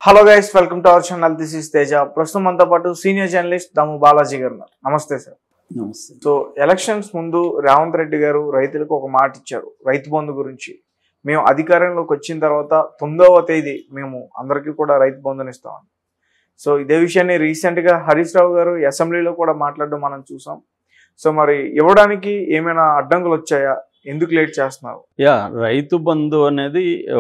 Hello guys welcome to our channel this is Teja ప్రస్తుతం మనతో పాటు సీనియర్ జర్నలిస్ట్ దాము బాలాజీ గారు ఉన్నారు నమస్తే సార్ నమస్తే సో ఎలక్షన్స్ ముందు రేవంత్ రెడ్డి గారు రైతులకు ఒక మాట ఇచ్చారు రైతు బంధు గురించి మేము అధికారంలోకి వచ్చిన తర్వాత తొమ్మిదవ తేదీ మేము అందరికీ కూడా రైతు బంధుని ఇస్తామని సో ఇదే విషయాన్ని రీసెంట్ గా హరీష్ రావు గారు అసెంబ్లీలో కూడా మాట్లాడడం మనం చూసాం సో మరి ఇవ్వడానికి ఏమైనా అడ్డంకులు వచ్చాయా ఎందుకు లేట్ చేస్తున్నారు యా రైతు బంధు అనేది ఆ,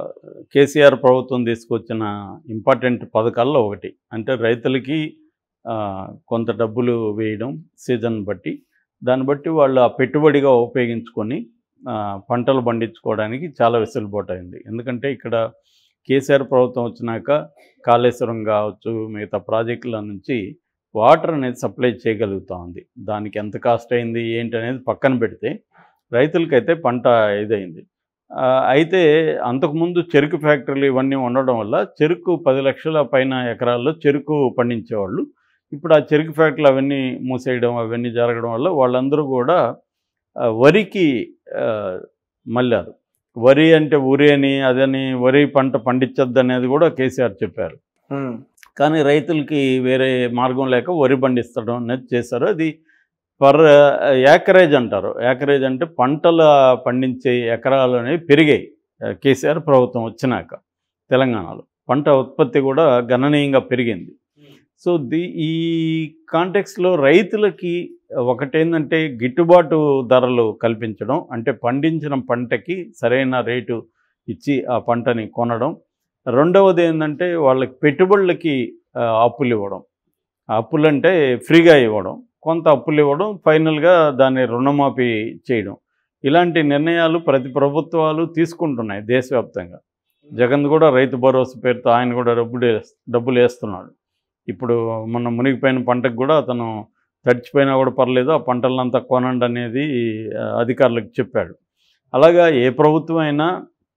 కేసీఆర్ ప్రభుత్వం తీసుకొచ్చిన ఇంపార్టెంట్ పథకాల్లో ఒకటి అంటే రైతులకి ఆ, కొంత డబ్బులు వేయడం సీజన్ బట్టి దాన్ని బట్టి వాళ్ళు ఆ పెట్టుబడిగా ఉపయోగించుకొని ఆ, పంటలు పండించుకోవడానికి చాలా వెసులుబాటు అయింది ఎందుకంటే ఇక్కడ కేసీఆర్ ప్రభుత్వం వచ్చినాక కాళేశ్వరం కావచ్చు మిగతా ప్రాజెక్టుల నుంచి వాటర్ అనేది సప్లై చేయగలుగుతా ఉంది దానికి ఎంత కాస్ట్ అయింది ఏంటి అనేది పక్కన పెడితే రైతులకైతే పంట ఇదైంది ఆ, అయితే అంతకుముందు చెరుకు ఫ్యాక్టరీలు ఇవన్నీ ఉండడం వల్ల చెరుకు పది లక్షల పైన ఎకరాల్లో చెరుకు పండించేవాళ్ళు ఇప్పుడు ఆ చెరుకు ఫ్యాక్టరీలు అవన్నీ మూసేయడం అవన్నీ జరగడం వల్ల వాళ్ళందరూ కూడా ఆ, వరికి ఆ, మళ్ళారు వరి అంటే ఊరి అని అదని వరి పంట పండించద్దు అనేది కూడా కేసీఆర్ చెప్పారు ఉమ్, కానీ రైతులకి వేరే మార్గం లేక వరి పండిస్తడం అనేది చేశారు అది పర్ యాకరేజ్ అంటారు యాకరేజ్ అంటే పంటల పండించే ఎకరాలు అనేవి పెరిగాయి ఆ, కేసీఆర్ ప్రభుత్వం వచ్చినాక తెలంగాణలో పంట ఉత్పత్తి కూడా గణనీయంగా పెరిగింది సో ది ఈ కాంటెక్స్లో రైతులకి ఒకటేంటంటే గిట్టుబాటు ధరలు కల్పించడం అంటే పండించిన పంటకి సరైన రేటు ఇచ్చి ఆ పంటని కొనడం రెండవది ఏంటంటే వాళ్ళకి పెట్టుబడులకి ఆ, అప్పులు ఇవ్వడం ఆ అప్పులు అంటే ఫ్రీగా ఇవ్వడం కొంత అప్పులు ఇవ్వడం ఫైనల్గా దాన్ని రుణమాఫీ చేయడం ఇలాంటి నిర్ణయాలు ప్రతి ప్రభుత్వాలు తీసుకుంటున్నాయి దేశవ్యాప్తంగా జగన్ కూడా రైతు భరోసా పేరుతో ఆయన కూడా డబ్బులు వేస్- డబ్బులు వేస్తున్నాడు ఇప్పుడు మొన్న మునిగిపోయిన పంటకు కూడా అతను తడిచిపోయినా కూడా పర్లేదు ఆ పంటలంతా కొనండి అనేది ఆ, అధికారులకు చెప్పాడు అలాగా ఏ ప్రభుత్వం అయినా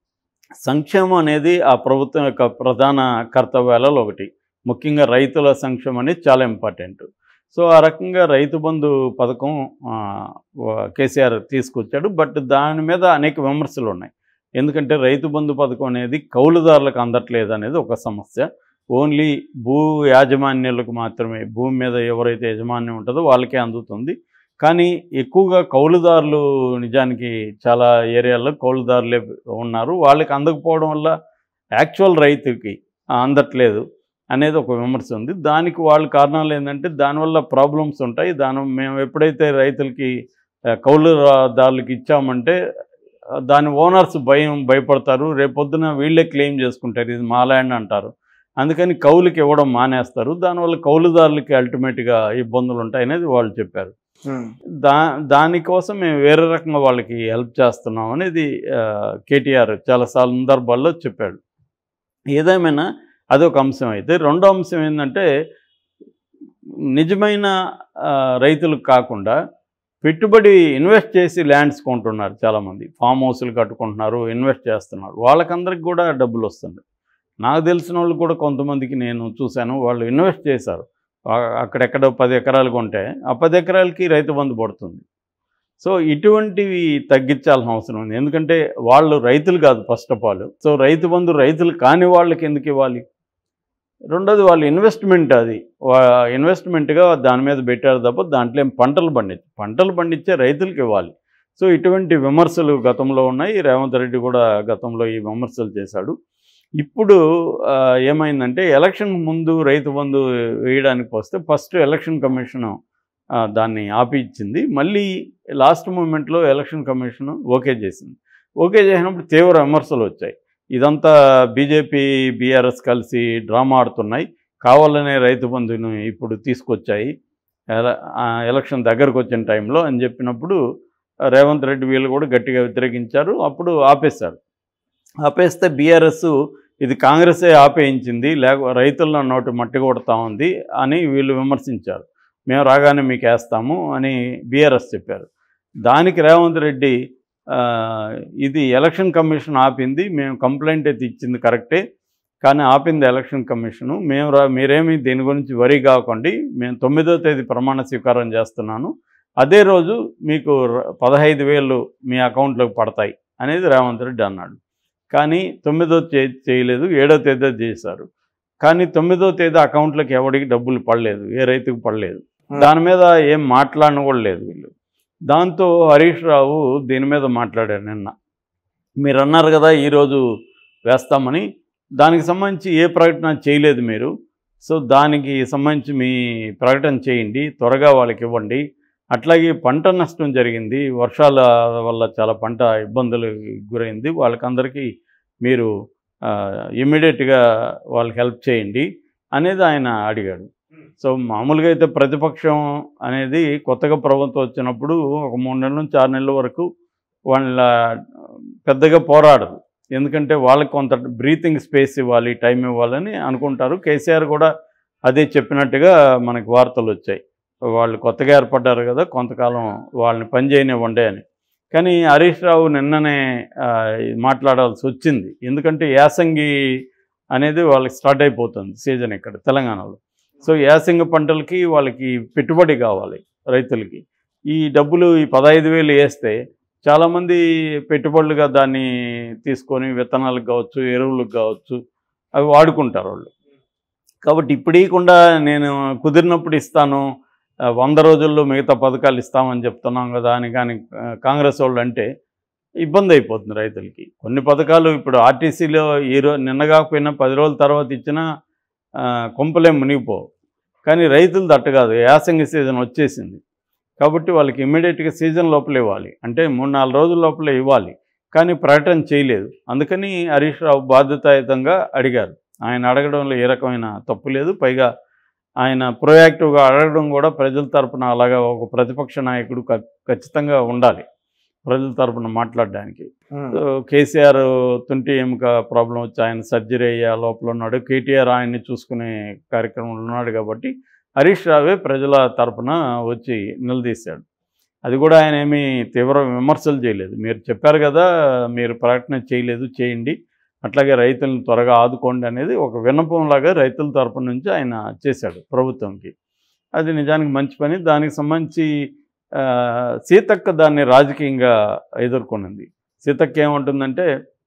సంక్షేమం అనేది ఆ ప్రభుత్వం యొక్క ప్రధాన కర్తవ్యాలలో ఒకటి ముఖ్యంగా రైతుల సంక్షేమం అనేది చాలా ఇంపార్టెంట్ సో ఆ రకంగా రైతు బంధు పథకం ఆ, వ- కేసీఆర్ తీసుకొచ్చాడు బట్ దాని మీద అనేక విమర్శలు ఉన్నాయి ఎందుకంటే రైతు బంధు పథకం అనేది కౌలుదారులకు అందట్లేదు అనేది ఒక సమస్య ఓన్లీ భూ యాజమాన్యులకు మాత్రమే భూమి మీద ఎవరైతే యజమాన్యం ఉంటుందో వాళ్ళకే అందుతుంది కానీ ఎక్కువగా కౌలుదారులు నిజానికి చాలా ఏరియాల్లో కౌలుదారులే ఉన్నారు వాళ్ళకి అందకపోవడం వల్ల యాక్చువల్ రైతుకి అందట్లేదు అనేది ఒక విమర్శ ఉంది దానికి వాళ్ళ కారణాలు ఏంటంటే దానివల్ల ప్రాబ్లమ్స్ ఉంటాయి దాని మేము ఎప్పుడైతే రైతులకి ఆ, కౌలుదారులకి ఇచ్చామంటే ఆ, దాని ఓనర్స్ భయం భయపడతారు రేపొద్దున వీళ్ళే క్లెయిమ్ చేసుకుంటారు ఇది మా ల్యాండ్ అంటారు అందుకని కౌలుకి ఇవ్వడం మానేస్తారు దానివల్ల కౌలుదారులకి అల్టిమేట్గా ఇబ్బందులు ఉంటాయి అనేది వాళ్ళు చెప్పారు ఉమ్, దా దానికోసం మేము వేరే రకంగా వాళ్ళకి హెల్ప్ చేస్తున్నాం అనేది ఆ, కేటీఆర్ చాలా సందర్భాల్లో చెప్పాడు ఏదేమైనా అదొక అంశం అయితే రెండో అంశం ఏంటంటే నిజమైన ఆ, రైతులకు కాకుండా పెట్టుబడి ఇన్వెస్ట్ చేసి ల్యాండ్స్ కొంటున్నారు చాలామంది ఫామ్ హౌస్లు కట్టుకుంటున్నారు ఇన్వెస్ట్ చేస్తున్నారు వాళ్ళకందరికి కూడా డబ్బులు వస్తుంది నాకు తెలిసిన వాళ్ళు కూడా కొంతమందికి నేను చూశాను వాళ్ళు ఇన్వెస్ట్ చేశారు ఆ- అక్కడెక్కడో పది ఎకరాలు కొంటే ఆ పది ఎకరాలకి రైతు బంధు పడుతుంది సో ఇటువంటివి తగ్గించాల్సిన అవసరం ఉంది ఎందుకంటే వాళ్ళు రైతులు కాదు ఫస్ట్ ఆఫ్ ఆల్ సో రైతు బంధు రైతులు కాని వాళ్ళకి ఎందుకు ఇవ్వాలి రెండోది వాళ్ళు ఇన్వెస్ట్మెంట్ అది వా- ఇన్వెస్ట్మెంట్గా దాని మీద పెట్టారు తప్ప దాంట్లో ఏం పంటలు పండించు పంటలు పండించే రైతులకు ఇవ్వాలి సో ఇటువంటి విమర్శలు గతంలో ఉన్నాయి రేవంత్ రెడ్డి కూడా గతంలో ఈ విమర్శలు చేశాడు ఇప్పుడు ఆ, ఏమైందంటే ఎలక్షన్ ముందు రైతు బంధు వేయడానికి వస్తే ఫస్ట్ ఎలక్షన్ కమిషన్ ఆ, దాన్ని ఆపి ఇచ్చింది మళ్ళీ లాస్ట్ మూమెంట్లో ఎలక్షన్ కమిషన్ ఓకే చేసింది ఓకే చేసినప్పుడు తీవ్ర విమర్శలు వచ్చాయి ఇదంతా బీజేపీ బీఆర్ఎస్ కలిసి డ్రామా ఆడుతున్నాయి కావాలనే రైతు బంధుని ఇప్పుడు తీసుకొచ్చాయి ఎల- ఆ, ఎలక్షన్ దగ్గరకు వచ్చిన టైంలో అని చెప్పినప్పుడు రేవంత్ రెడ్డి వీళ్ళు కూడా గట్టిగా వ్యతిరేకించారు అప్పుడు ఆపేశారు ఆపేస్తే బీఆర్ఎస్ ఇది కాంగ్రెసే ఆపేయించింది లేక రైతుల్లో నోటి మట్టి కొడతా ఉంది అని వీళ్ళు విమర్శించారు మేము రాగానే మీకు వేస్తాము అని బీఆర్ఎస్ చెప్పారు దానికి రేవంత్ రెడ్డి ఆ, ఇది ఎలక్షన్ కమిషన్ ఆపింది మేము కంప్లైంట్ అయితే ఇచ్చింది కరెక్టే కానీ ఆపింది ఎలక్షన్ కమిషను మేము రా మీరేమి దీని గురించి వరి కాకండి మేము తొమ్మిదో తేదీ ప్రమాణ స్వీకారం చేస్తున్నాను అదే రోజు మీకు ర- పదహైదు వేలు మీ అకౌంట్లోకి పడతాయి అనేది రేవంత్ రెడ్డి అన్నాడు కానీ తొమ్మిదో చే చేయలేదు ఏడో తేదీ చేశారు కానీ తొమ్మిదో తేదీ అకౌంట్లోకి ఎవరికి డబ్బులు పడలేదు ఏ రైతుకు పడలేదు Hmm. దాని మీద ఏం మాట్లాడను కూడా లేదు వీళ్ళు దాంతో హరీష్ రావు దీని మీద మాట్లాడారు నిన్న మీరు అన్నారు కదా ఈరోజు వేస్తామని దానికి సంబంధించి ఏ ప్రకటన చేయలేదు మీరు సో దానికి సంబంధించి మీ ప్రకటన చేయండి త్వరగా వాళ్ళకి ఇవ్వండి అట్లాగే పంట నష్టం జరిగింది వర్షాల వల్ల చాలా పంట ఇబ్బందులు గురైంది వాళ్ళకందరికీ మీరు ఇమ్మీడియట్గా వాళ్ళకి హెల్ప్ చేయండి అనేది ఆయన అడిగాడు సో మామూలుగా అయితే ప్రతిపక్షం అనేది కొత్తగా ప్రభుత్వం వచ్చినప్పుడు ఒక మూడు నెలల నుంచి ఆరు నెలల వరకు వాళ్ళ పెద్దగా పోరాడదు ఎందుకంటే వాళ్ళకి కొంత బ్రీతింగ్ స్పేస్ ఇవ్వాలి టైం ఇవ్వాలని అనుకుంటారు కేసీఆర్ కూడా అదే చెప్పినట్టుగా మనకి వార్తలు వచ్చాయి వాళ్ళు కొత్తగా ఏర్పడ్డారు కదా కొంతకాలం వాళ్ళని పని చేయనివ్వండి అని కానీ హరీష్ రావు నిన్ననే ఆ, మాట్లాడాల్సి వచ్చింది ఎందుకంటే యాసంగి అనేది వాళ్ళకి స్టార్ట్ అయిపోతుంది సీజన్ ఇక్కడ తెలంగాణలో సో యాసంగి పంటలకి వాళ్ళకి పెట్టుబడి కావాలి రైతులకి ఈ డబ్బులు ఈ పదహైదు వేలు వేస్తే చాలామంది పెట్టుబడులుగా దాన్ని తీసుకొని విత్తనాలకు కావచ్చు ఎరువులకు కావచ్చు అవి వాడుకుంటారు వాళ్ళు కాబట్టి ఇప్పుడు ఇవ్వకుండా నేను కుదిరినప్పుడు ఇస్తాను ఆ, వంద రోజుల్లో మిగతా పథకాలు ఇస్తామని చెప్తున్నాం కదా అని కానీ ఆ, కాంగ్రెస్ వాళ్ళు అంటే ఇబ్బంది అయిపోతుంది రైతులకి కొన్ని పథకాలు ఇప్పుడు ఆర్టీసీలో ఈ రో నిన్న కాకపోయినా పది రోజుల తర్వాత ఇచ్చినా ఆ, కొంపలేం మునిగిపోవు కానీ రైతులు దట్ట కాదు యాసంగి సీజన్ వచ్చేసింది కాబట్టి వాళ్ళకి ఇమ్మీడియట్గా సీజన్ లోపల ఇవ్వాలి అంటే మూడు నాలుగు రోజుల లోపల ఇవ్వాలి కానీ ప్రకటన చేయలేదు అందుకని హరీష్ రావు బాధ్యతాయుతంగా అడిగారు ఆయన అడగడంలో ఏ రకమైన తప్పు లేదు పైగా ఆయన ప్రొయాక్టివ్గా అడగడం కూడా ప్రజల తరపున అలాగా ఒక ప్రతిపక్ష నాయకుడు ఖ- ఖచ్చితంగా ఉండాలి ప్రజల తరపున మాట్లాడడానికి ఉమ్. సో కేసీఆర్ తుంటి ఎముక ప్రాబ్లం వచ్చి ఆయన సర్జరీ అయ్యే లోపల ఉన్నాడు కేటీఆర్ ఆయన్ని చూసుకునే కార్యక్రమంలో ఉన్నాడు కాబట్టి హరీష్ రావే ప్రజల తరపున వచ్చి నిలదీశాడు అది కూడా ఆయన ఏమీ తీవ్ర విమర్శలు చేయలేదు మీరు చెప్పారు కదా మీరు ప్రకటన చేయలేదు చేయండి అట్లాగే రైతులను త్వరగా ఆదుకోండి అనేది ఒక విన్నపంలాగా రైతుల తరపు నుంచి ఆయన చేశాడు ప్రభుత్వంకి అది నిజానికి మంచి పని దానికి సంబంధించి ఆ, సీతక్క దాన్ని రాజకీయంగా ఎదుర్కొనింది సీతక్క ఏమంటుందంటే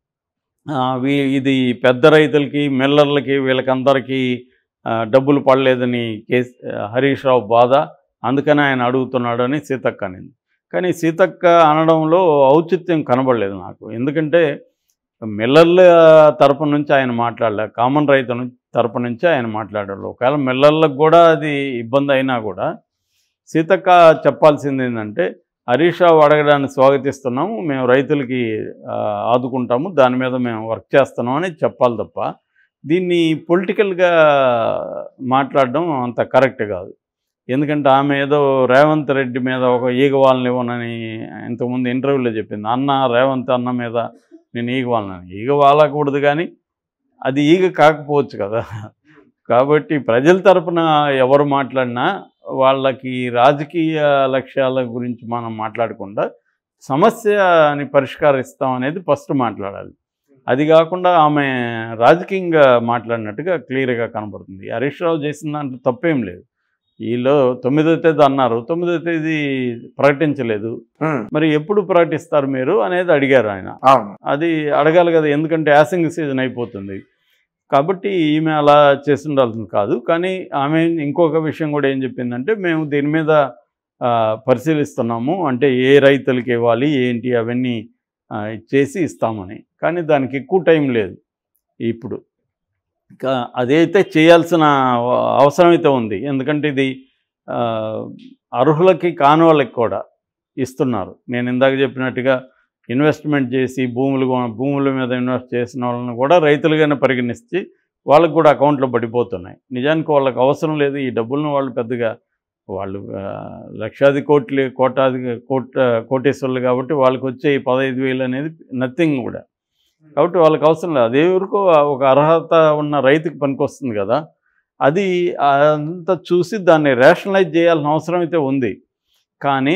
ఆ, వీ ఇది పెద్ద రైతులకి మిల్లర్లకి వీళ్ళకందరికీ ఆ, డబ్బులు పడలేదని కేస్ హరీష్ రావు బాధ అందుకని ఆయన అడుగుతున్నాడు అని సీతక్క అనింది కానీ సీతక్క అనడంలో ఔచిత్యం కనబడలేదు నాకు ఎందుకంటే మిల్లర్ల తరపు నుంచి ఆయన మాట్లాడలే కామన్ రైతు ను- తరపు నుంచి ఆయన మాట్లాడాడు ఒకవేళ మిల్లర్లకు కూడా అది ఇబ్బంది అయినా కూడా సీతక్క చెప్పాల్సింది ఏంటంటే హరీష్ రావు అడగడాన్ని స్వాగతిస్తున్నాము మేము రైతులకి ఆ, ఆదుకుంటాము దాని మీద మేము వర్క్ చేస్తున్నాం అని చెప్పాలి తప్ప దీన్ని పొలిటికల్గా మాట్లాడడం అంత కరెక్ట్ కాదు ఎందుకంటే ఆమె ఏదో రేవంత్ రెడ్డి మీద ఒక ఈగ వాళ్ళని ఇవ్వనని ఇంతకుముందు ఇంటర్వ్యూలో చెప్పింది అన్న రేవంత్ అన్న మీద నేను ఈగ వాళ్ళని ఈగ వాలకూడదు కానీ అది ఈగ కాకపోవచ్చు కదా కాబట్టి ప్రజల తరపున ఎవరు మాట్లాడినా వాళ్ళకి రాజకీయ లక్ష్యాల గురించి మనం మాట్లాడకుండా సమస్యని పరిష్కరిస్తాం అనేది ఫస్ట్ మాట్లాడాలి అది కాకుండా ఆమె రాజకీయంగా మాట్లాడినట్టుగా క్లియర్గా కనబడుతుంది హరీష్ రావు చేసిన దాంట్లో తప్పేం లేదు వీళ్ళు తొమ్మిదో తేదీ అన్నారు తొమ్మిదో తేదీ ప్రకటించలేదు ఉమ్. మరి ఎప్పుడు ప్రకటిస్తారు మీరు అనేది అడిగారు ఆయన అవును అది అడగాలి కదా ఎందుకంటే యాసింగ్ సీజన్ అయిపోతుంది కాబట్టి ఈమె అలా చేసి ఉండాల్సింది కాదు కానీ ఆమె ఇంకొక విషయం కూడా ఏం చెప్పిందంటే మేము దీని మీద ఆ, పరిశీలిస్తున్నాము అంటే ఏ రైతులకి ఇవ్వాలి ఏంటి అవన్నీ ఆ, చేసి ఇస్తామని కానీ దానికి ఎక్కువ టైం లేదు ఇప్పుడు ఇంకా అదైతే చేయాల్సిన అవసరం అయితే ఉంది ఎందుకంటే ఇది ఆ, అర్హులకి కాని వాళ్ళకి కూడా ఇస్తున్నారు నేను ఇందాక చెప్పినట్టుగా ఇన్వెస్ట్మెంట్ చేసి భూములు కొన- భూముల మీద ఇన్వెస్ట్ చేసిన వాళ్ళని కూడా రైతులుగానే పరిగణిస్తే వాళ్ళకు కూడా అకౌంట్లో పడిపోతున్నాయి నిజానికి వాళ్ళకి అవసరం లేదు ఈ డబ్బులను వాళ్ళు పెద్దగా వాళ్ళు ఆ, లక్షాది కోట్లు కోటాది కోట కోటేశ్వర్లు కాబట్టి వాళ్ళకి వచ్చే ఈ పదహైదు వేలు అనేది నథింగ్ కూడా కాబట్టి వాళ్ళకి అవసరం లేదు అదే వరకు ఒక అర్హత ఉన్న రైతుకి పనికొస్తుంది కదా అది అంతా చూసి దాన్ని రేషనలైజ్ చేయాల్సిన అవసరం అయితే ఉంది కానీ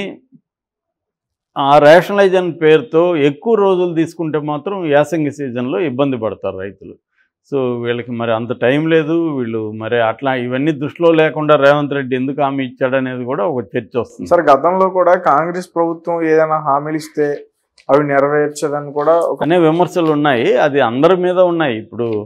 ఆ రేషనలైజేషన్ పేరుతో ఎక్కువ రోజులు తీసుకుంటే మాత్రం యాసంగి సీజన్లో ఇబ్బంది పడతారు రైతులు సో వీళ్ళకి మరి అంత టైం లేదు వీళ్ళు మరి అట్లా ఇవన్నీ దృష్టిలో లేకుండా రేవంత్ రెడ్డి ఎందుకు హామీ ఇచ్చాడనేది కూడా ఒక చర్చ వస్తుంది సార్ గతంలో కూడా కాంగ్రెస్ ప్రభుత్వం ఏదైనా హామీలు ఇస్తే అవి నెరవేర్చదని కూడా ఒక అనే విమర్శలు ఉన్నాయి అది అందరి మీద ఉన్నాయి ఇప్పుడు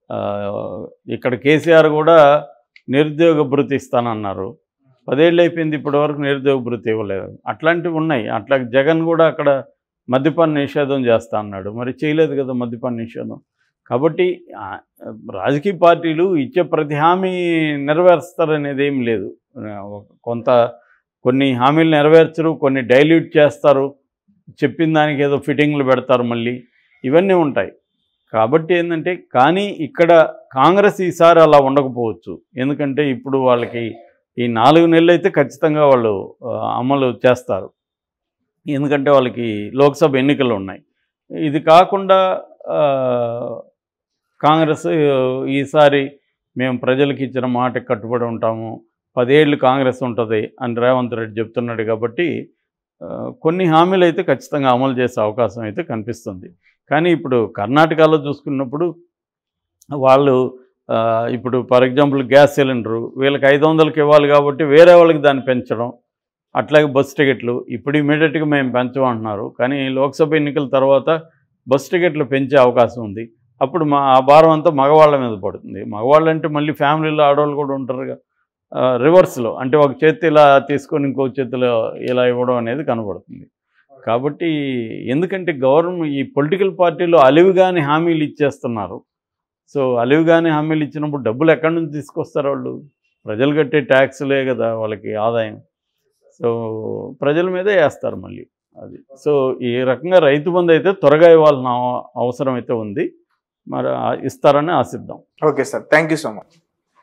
ఆ, ఇక్కడ కేసీఆర్ కూడా నిరుద్యోగ భృతి ఇస్తానన్నారు పదేళ్ళు అయిపోయింది ఇప్పటి వరకు నిరుద్యోగ భృతి ఇవ్వలేదు అట్లాంటివి ఉన్నాయి అట్లా జగన్ కూడా అక్కడ మద్యపాన నిషేధం చేస్తా అన్నాడు మరి చేయలేదు కదా మద్యపాన నిషేధం కాబట్టి ఆ, రాజకీయ పార్టీలు ఇచ్చే ప్రతి హామీ నెరవేరుస్తారనేది ఏం లేదు ఆ, ఒక- కొంత కొన్ని హామీలు నెరవేర్చరు కొన్ని డైల్యూట్ చేస్తారు చెప్పిన దానికి ఏదో ఫిట్టింగ్లు పెడతారు మళ్ళీ ఇవన్నీ ఉంటాయి కాబట్టి ఏంటంటే కానీ ఇక్కడ కాంగ్రెస్ ఈసారి అలా ఉండకపోవచ్చు ఎందుకంటే ఇప్పుడు వాళ్ళకి ఈ నాలుగు నెలలు అయితే ఖచ్చితంగా వాళ్ళు ఆ, అమలు చేస్తారు ఎందుకంటే వాళ్ళకి లోక్సభ ఎన్నికలు ఉన్నాయి ఇది కాకుండా ఆ, కాంగ్రెస్ ఈసారి మేము ప్రజలకు ఇచ్చిన మాటకి కట్టుబడి ఉంటాము పదేళ్ళు కాంగ్రెస్ ఉంటుంది అని రేవంత్ రెడ్డి చెప్తున్నాడు కాబట్టి ఆ, కొన్ని హామీలు అయితే ఖచ్చితంగా అమలు చేసే అవకాశం అయితే కనిపిస్తుంది కానీ ఇప్పుడు కర్ణాటకలో చూసుకున్నప్పుడు వాళ్ళు ఆ, ఇప్పుడు ఫర్ ఎగ్జాంపుల్ గ్యాస్ సిలిండరు వీళ్ళకి ఐదు వందలకి ఇవ్వాలి కాబట్టి వేరే వాళ్ళకి దాన్ని పెంచడం అట్లాగే బస్ టికెట్లు ఇప్పుడు ఇమీడియట్గా మేము పెంచమంటున్నారు కానీ లోక్సభ ఎన్నికల తర్వాత బస్ టికెట్లు పెంచే అవకాశం ఉంది అప్పుడు మా ఆ భారం అంతా మగవాళ్ళ మీద పడుతుంది మగవాళ్ళు అంటే మళ్ళీ ఫ్యామిలీలో ఆడవాళ్ళు కూడా ఉంటారుగా ఆ, రివర్స్లో అంటే ఒక చేతి ఇలా తీసుకొని ఇంకో చేతిలో ఇలా ఇవ్వడం అనేది కనబడుతుంది కాబట్టి ఎందుకంటే గవర్నమెంట్ ఈ పొలిటికల్ పార్టీలు అలివిగాని హామీలు ఇచ్చేస్తున్నారు సో అలివిగాని హామీలు ఇచ్చినప్పుడు డబ్బులు ఎక్కడి నుంచి తీసుకొస్తారు వాళ్ళు ప్రజలు కట్టే ట్యాక్స్లే కదా వాళ్ళకి ఆదాయం సో ప్రజల మీదే వేస్తారు మళ్ళీ అది సో ఈ రకంగా రైతు బంధు అయితే త్వరగా ఇవ్వాల్సిన అవ- అవసరం అయితే ఉంది మరి ఆ- ఇస్తారని ఆశిద్దాం okay sir thank you so much